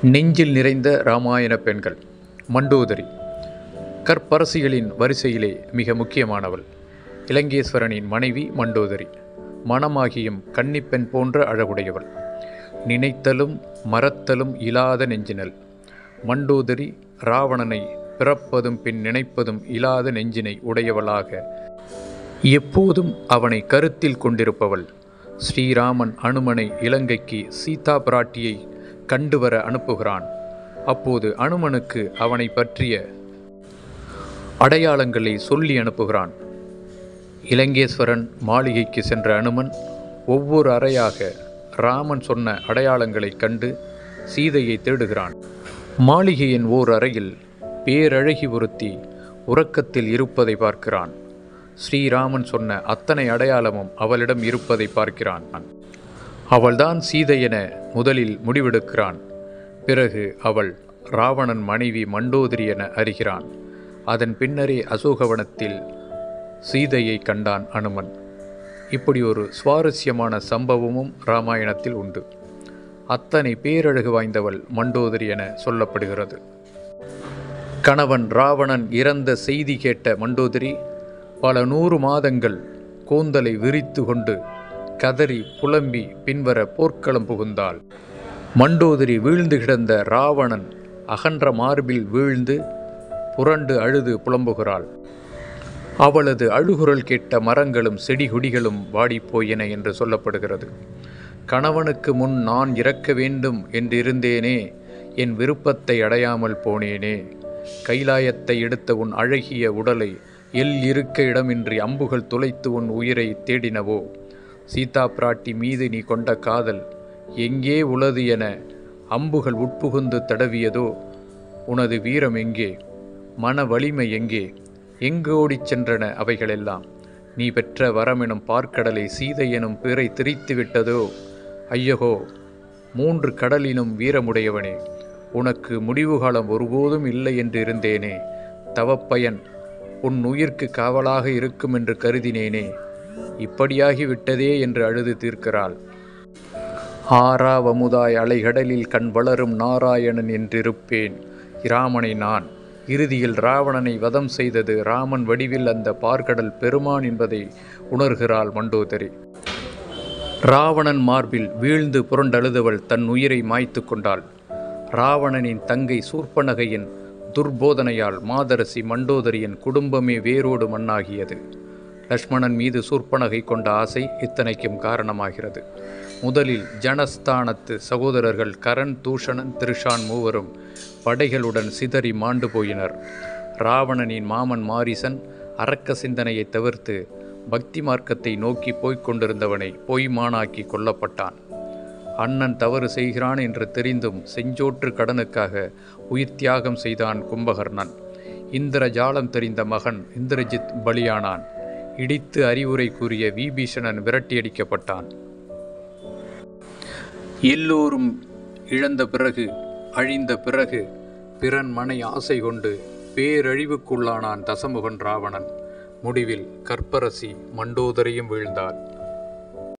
நெஞ்சில் நிறைந்த இராமாயண பெண்கள் மண்டோதரி கற்பரசிகளின் வரிசையிலே மிக முக்கியமானவள் இலங்கேஸ்வரனின் மனைவி மண்டோதரி மணமாகியும் கன்னிப்பெண் போன்ற அழகுடையவள் நினைத்தலும் மறத்தலும் இலாத நெஞ்சினல் மண்டோதரி ராவணனை பிறப்பதும் பின் நினைப்பதும் இலாத நெஞ்சினை உடையவளாக எப்போதும் அவனை கருத்தில் கொண்டிருப்பவள் ஸ்ரீராமன் அனுமனை இலங்கைக்கு சீதா பிராட்டியை கண்டு வர அனுப்புகிறான் அப்போது அனுமனுக்கு அவனை பற்றிய அடையாளங்களை சொல்லி அனுப்புகிறான் இலங்கேஸ்வரன் மாளிகைக்கு சென்ற அனுமன் ஒவ்வொரு அறையாக ராமன் சொன்ன அடையாளங்களைக் கண்டு சீதையை தேடுகிறான் மாளிகையின் ஓர் அறையில் பேரழகி ஒருத்தி உறக்கத்தில் இருப்பதை பார்க்கிறான் ஸ்ரீராமன் சொன்ன அத்தனை அடையாளமும் அவளிடம் இருப்பதை பார்க்கிறான் அவள்தான் சீதை என முதலில் முடிவெடுக்கிறான் பிறகு அவள் ராவணன் மனைவி மண்டோதரி என அறிகிறான் அதன் பின்னரே அசோகவனத்தில் சீதையை கண்டான் அனுமன் இப்படி ஒரு சுவாரஸ்யமான சம்பவமும் ராமாயணத்தில் உண்டு அத்தனை பேரழகு வாய்ந்தவள் மண்டோதரி என சொல்லப்படுகிறது கணவன் ராவணன் இறந்த செய்தி கேட்ட மண்டோதரி பல நூறு மாதங்கள் கூந்தலை விரித்து கொண்டு கதறி புலம்பி பின்வர போர்க்களம் புகுந்தாள் மண்டோதரி வீழ்ந்து கிடந்த ராவணன் அகன்ற மார்பில் வீழ்ந்து புரண்டு அழுது புலம்புகிறாள் அவளது அழுகுரல் கேட்ட மரங்களும் செடிகொடிகளும் வாடிப்போயின என்று சொல்லப்படுகிறது கணவனுக்கு முன் நான் இறக்க வேண்டும் என்றிருந்தேனே என் விருப்பத்தை அடையாமல் போனேனே கைலாயத்தை எடுத்த உன் அழகிய உடலை எல் இருக்க இடமின்றி அம்புகள் துளைத்து உன் உயிரை தேடினவோ சீதா பிராட்டி மீது நீ கொண்ட காதல் எங்கே உளது என அம்புகள் உட்புகுந்து தடவியதோ உனது வீரம் எங்கே மன வலிமை எங்கே எங்கு ஓடிச் சென்றன அவைகளெல்லாம் நீ பெற்ற வரமெனும் பார்க்கடலை சீதை எனும் பிறை திரித்து விட்டதோ ஐயகோ மூன்று கடலினும் வீரமுடையவனே உனக்கு முடிவு காலம் ஒருபோதும் இல்லை என்று இருந்தேனே தவப்பயன் உன் உயிர்க்கு காவலாக இருக்கும் என்று கருதினேனே இப்படியாகி விட்டதே என்று அழுது தீர்க்கிறாள் ஆரா வமுதாய் அலைகடலில் கண் வளரும் நாராயணன் என்றிருப்பேன் இராமனை நான் இறுதியில் ராவணனை வதம் செய்தது ராமன் வடிவில் அந்த பார்க்கடல் பெருமான் என்பதை உணர்கிறாள் மண்டோதரி ராவணன் மார்பில் வீழ்ந்து புரண்டழுதவள் தன் உயிரை மாய்த்து கொண்டாள் ராவணனின் தங்கை சூர்ப்பனகையின் துர்போதனையால் மாதரசி மண்டோதரியின் குடும்பமே வேரோடு மண்ணாகியது லக்ஷ்மணன் மீது சூர்ப்பனகை கொண்ட ஆசை இத்தனைக்கும் காரணமாகிறது முதலில் ஜனஸ்தானத்து சகோதரர்கள் கரண் தூஷணன் திருஷான் மூவரும் படைகளுடன் சிதறி மாண்டு போயினர் ராவணனின் மாமன் மாரிசன் அரக்க சிந்தனையை தவிர்த்து பக்தி மார்க்கத்தை நோக்கி போய்க் கொண்டிருந்தவனை பொய்மானாக்கி கொல்லப்பட்டான் அண்ணன் தவறு செய்கிறான் என்று தெரிந்தும் செஞ்சோற்று கடனுக்காக உயிர் தியாகம் செய்தான் கும்பகர்ணன் இந்திர ஜாலம் தெரிந்த மகன் இந்திரஜித் பலியானான் இடித்து அறிவுரை கூறிய விபீஷணன் விரட்டியடிக்கப்பட்டான் எல்லோரும் இழந்த பிறகு அழிந்த பிறகு பிறன் மனை ஆசை கொண்டு பேரழிவுக்குள்ளானான் தசமுகன் ராவணன் முடிவில் கற்பரசி மண்டோதரையும் வீழ்ந்தாள்